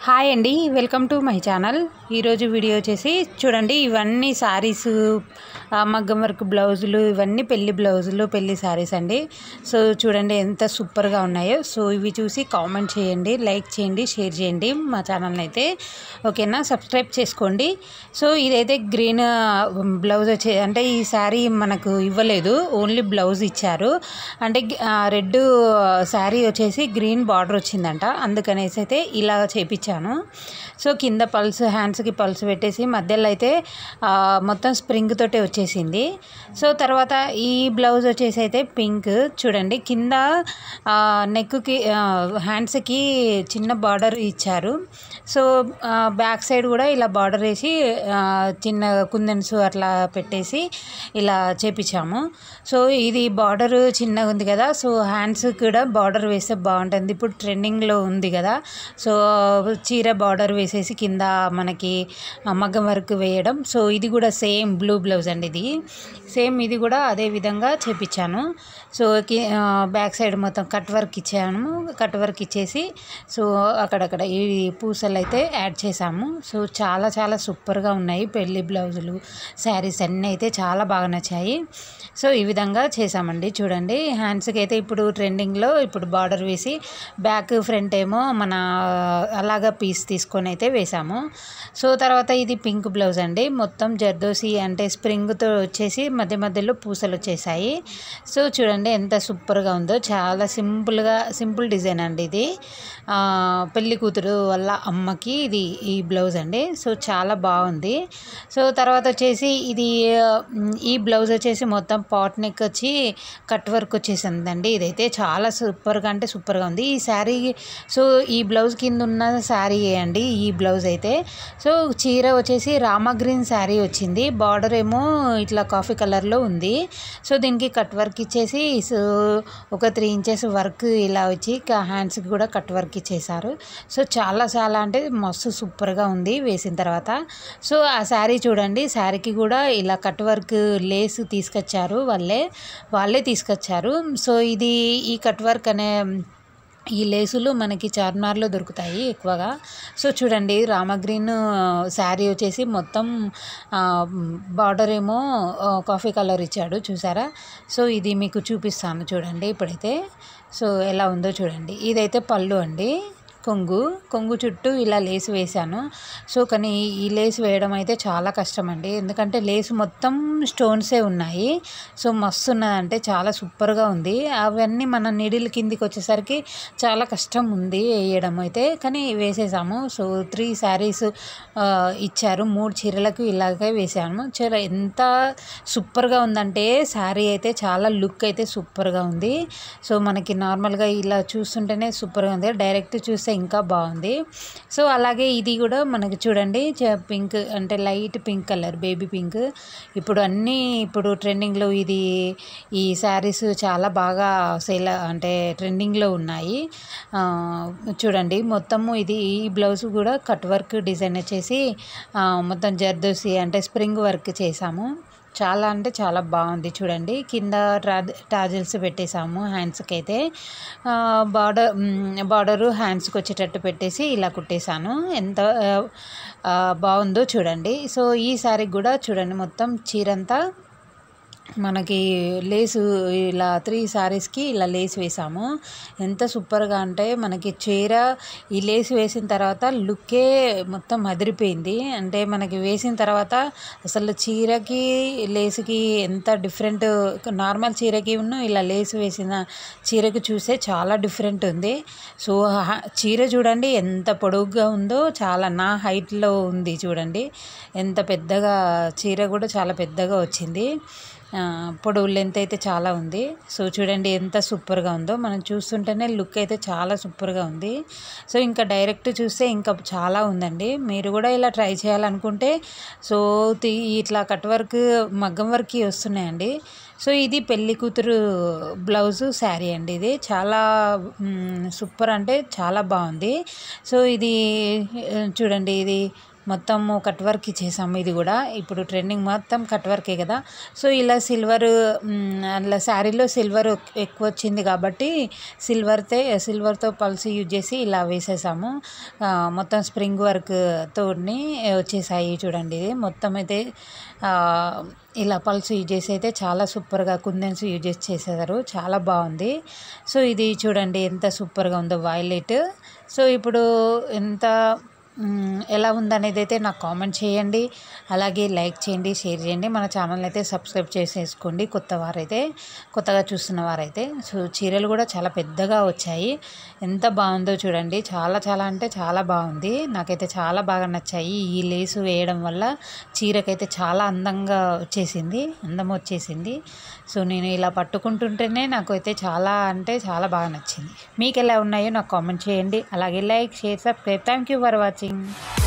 hi అండి welcome to my channel ఈరోజు video వచ్చేసి చూడండి ఇవన్నీ శారీస్ మగ్గం వర్క్ బ్లౌజులు ఇవన్నీ పెళ్లి బ్లౌజులు పెళ్లి శారీస్ అండి సో చూడండి ఎంత సూపర్గా ఉన్నాయో సో ఇవి చూసి కామెంట్ చేయండి లైక్ చేయండి షేర్ చేయండి మా ఛానల్ని అయితే ఓకేనా సబ్స్క్రైబ్ చేసుకోండి సో ఇదైతే గ్రీన్ బ్లౌజ్ వచ్చే అంటే ఈ శారీ మనకు ఇవ్వలేదు ఓన్లీ బ్లౌజ్ ఇచ్చారు అంటే రెడ్ శారీ వచ్చేసి గ్రీన్ బార్డర్ వచ్చిందంట అందుకనేసి అయితే ఇలా చేపించాను సో కింద పల్స్ హ్యాండ్స్కి పల్స్ పెట్టేసి మధ్యలో అయితే ఆ, మొత్తం స్ప్రింగ్ తోటే వచ్చేసింది సో తర్వాత ఈ బ్లౌజ్ వచ్చేసి అయితే పింక్ చూడండి కింద ఆ, నెక్కి ఆ, హ్యాండ్స్కి చిన్న బార్డర్ ఇచ్చారు సో ఆ, బ్యాక్ సైడ్ కూడా ఇలా బార్డర్ వేసి ఆ, చిన్న కుందన్స్ అట్లా పెట్టేసి ఇలా చేపించాము సో ఇది బార్డర్ చిన్నగా ఉంది కదా సో హ్యాండ్స్ కూడా బార్డర్ వేస్తే బాగుంటుంది ఇప్పుడు ట్రెండింగ్లో ఉంది కదా సో చీర బార్డర్ వేసేసి కింద మనకి ఆ, మగ్గం వర్క్ వేయడం సో ఇది కూడా సేమ్ బ్లూ బ్లౌజ్ అండి ఇది సేమ్ ఇది కూడా అదే విధంగా చేపించాను సో కి- ఆ, బ్యాక్ సైడ్ మొత్తం కట్ వర్క్ ఇచ్చాను కట్ వర్క్ ఇచ్చేసి సో అక్కడక్కడ ఈ పూసలు అయితే యాడ్ చేసాము సో చాలా చాలా సూపర్గా ఉన్నాయి పెళ్లి బ్లౌజులు శారీస్ అన్నీ అయితే చాలా బాగా నచ్చాయి సో ఈ విధంగా చేసామండి చూడండి హ్యాండ్స్కి అయితే ఇప్పుడు ట్రెండింగ్లో ఇప్పుడు బార్డర్ వేసి బ్యాక్ ఫ్రంట్ ఏమో మన అలాగా పీస్ తీసుకొని అయితే వేసాము సో తర్వాత ఇది పింక్ బ్లౌజ్ అండి మొత్తం జర్దోసి అంటే స్ప్రింగ్తో వచ్చేసి మధ్య మధ్యలో పూసలు వచ్చేసాయి సో చూడండి ఎంత సూపర్గా ఉందో చాలా సింపుల్గా సింపుల్ డిజైన్ అండి ఇది ఆ, పెళ్లి కూతురు వాళ్ళ అమ్మకి ఇది ఈ బ్లౌజ్ అండి సో చాలా బాగుంది సో తర్వాత వచ్చేసి ఇది ఆ, ఈ బ్లౌజ్ వచ్చేసి మొత్తం పాట్ నెక్ వచ్చి కట్ వర్క్ వచ్చేసిందండి ఇదైతే చాలా సూపర్గా అంటే సూపర్గా ఉంది ఈ శారీ సో ఈ బ్లౌజ్ కింద ఉన్న శారీ అండి ఈ బ్లౌజ్ అయితే సో చీర వచ్చేసి రామా గ్రీన్ శారీ వచ్చింది బార్డర్ ఏమో ఇట్లా కాఫీ కలర్లో ఉంది సో దీనికి కట్ వర్క్ ఇచ్చేసి సో ఒక త్రీ ఇంచెస్ వర్క్ ఇలా వచ్చి హ్యాండ్స్కి కూడా కట్ వర్క్ ఇచ్చేసారు సో చాలా చాలా అంటే మస్తు సూపర్గా ఉంది వేసిన తర్వాత సో ఆ శారీ చూడండి శారీకి కూడా ఇలా కట్ వర్క్ లేస్ తీసుకొచ్చారు వాళ్ళే వాళ్ళే తీసుకొచ్చారు సో ఇది ఈ కట్ వర్క్ అనే ఈ లేసులు మనకి చార్మినార్లో దొరుకుతాయి ఎక్కువగా సో చూడండి రామగ్రీన్ శారీ వచ్చేసి మొత్తం బార్డర్ ఏమో ఆ, కాఫీ కలర్ ఇచ్చాడు చూసారా సో ఇది మీకు చూపిస్తాను చూడండి ఇప్పుడైతే సో ఎలా ఉందో చూడండి ఇదైతే పళ్ళు అండి కొంగు కొంగు చుట్టూ ఇలా లేస్ వేశాను సో కానీ ఈ లేస్ వేయడం అయితే చాలా కష్టం అండి ఎందుకంటే లేస్ మొత్తం స్టోన్సే ఉన్నాయి సో మస్తు ఉన్నదంటే చాలా సూపర్గా ఉంది అవన్నీ మన నీడిల్ కిందికి వచ్చేసరికి చాలా కష్టం ఉంది వేయడం అయితే కానీ వేసేసాము సో త్రీ శారీస్ ఇచ్చారు మూడు చీరలకు ఇలాగే వేసాము చాలా ఎంత సూపర్గా ఉందంటే శారీ అయితే చాలా లుక్ అయితే సూపర్గా ఉంది సో మనకి నార్మల్గా ఇలా చూస్తుంటేనే సూపర్గా ఉంది డైరెక్ట్ చూస్తే ఇంకా బాగుంది సో అలాగే ఇది కూడా మనకి చూడండి చ- పింక్ అంటే light pink colour baby pink ఇప్పుడు అన్నీ ఇప్పుడు ట్రెండింగ్లో ఇది ఈ శారీస్ చాలా బాగా సేల్ అంటే ట్రెండింగ్లో ఉన్నాయి ఆ, చూడండి మొత్తము ఇది ఈ బ్లౌజ్ కూడా కట్ వర్క్ డిజైన్ వచ్చేసి ఆ, మొత్తం జర్దోసి అంటే స్ప్రింగ్ వర్క్ చేసాము చాలా అంటే చాలా బాగుంది చూడండి కింద ట్రా టాజిల్స్ పెట్టేసాము హ్యాండ్స్కి అయితే బార్డర్ బార్డరు హ్యాండ్స్కి వచ్చేటట్టు పెట్టేసి ఇలా కుట్టేశాను ఎంత ఆ, ఆ, బాగుందో చూడండి సో ఈ శారీకి కూడా చూడండి మొత్తం చీరంతా మనకి లేసు ఇలా త్రీ శారీస్కి ఇలా లేస్ వేసాము ఎంత సూపర్గా అంటే మనకి చీర ఈ లేస్ వేసిన తర్వాత లుక్కే మొత్తం అదిరిపోయింది అంటే మనకి వేసిన తర్వాత అసలు చీరకి లేస్కి ఎంత డిఫరెంట్ నార్మల్ చీరకి ఉన్న ఇలా లేస్ వేసిన చీరకి చూస్తే చాలా డిఫరెంట్ ఉంది సో హ- చీర చూడండి ఎంత పొడుగ్గా ఉందో చాలా నా హైట్లో ఉంది చూడండి ఎంత పెద్దగా చీర కూడా చాలా పెద్దగా వచ్చింది ఆ, పొడవు లెంత్ అయితే చాలా ఉంది సో చూడండి ఎంత సూపర్గా ఉందో మనం చూస్తుంటేనే లుక్ అయితే చాలా సూపర్గా ఉంది సో ఇంకా డైరెక్ట్ చూస్తే ఇంకా చాలా ఉందండి మీరు కూడా ఇలా ట్రై చేయాలనుకుంటే సో తి- ఇట్లా కట్ వర్క్ మగ్గం వర్క్ వస్తున్నాయండి సో ఇది పెళ్లి కూతురు బ్లౌజు శారీ అండి ఇది చాలా మ్, సూపర్ అంటే చాలా బాగుంది సో ఇది ఆ, చూడండి ఇది మొత్తము కట్ వర్క్ ఇచ్చేసాము ఇది కూడా ఇప్పుడు ట్రెండింగ్ మొత్తం కట్ వర్కే కదా సో ఇలా సిల్వర్ అలా శారీలో సిల్వర్ ఎక్కువ వచ్చింది కాబట్టి సిల్వర్తే సిల్వర్తో పల్స్ యూజ్ చేసి ఇలా వేసేసాము ఆ, మొత్తం స్ప్రింగ్ వర్క్ తోని వచ్చేసాయి చూడండి ఇది మొత్తం అయితే ఆ, ఇలా పల్స్ యూజ్ చేసి అయితే చాలా సూపర్గా కుందన్స్ యూజ్ చేసి చేసేసారు చాలా బాగుంది సో ఇది చూడండి ఎంత సూపర్గా ఉందో వైలెట్ సో ఇప్పుడు ఎంత మ్, ఎలా ఉందనేది అయితే నాకు కామెంట్ చేయండి అలాగే లైక్ చేయండి షేర్ చేయండి మన ఛానల్ అయితే సబ్స్క్రైబ్ చేసేసుకోండి కొత్త వారైతే కొత్తగా చూస్తున్న వారైతే సో చీరలు కూడా చాలా పెద్దగా వచ్చాయి ఎంత బాగుందో చూడండి చాలా చాలా అంటే చాలా బాగుంది నాకైతే చాలా బాగా నచ్చాయి ఈ లేసు వేయడం వల్ల చీరకైతే చాలా అందంగా వచ్చేసింది అందం వచ్చేసింది సో నేను ఇలా పట్టుకుంటుంటేనే నాకు అయితే చాలా అంటే చాలా బాగా నచ్చింది మీకు ఎలా ఉన్నాయో నాకు కామెంట్ చేయండి అలాగే like share subscribe thank you for watching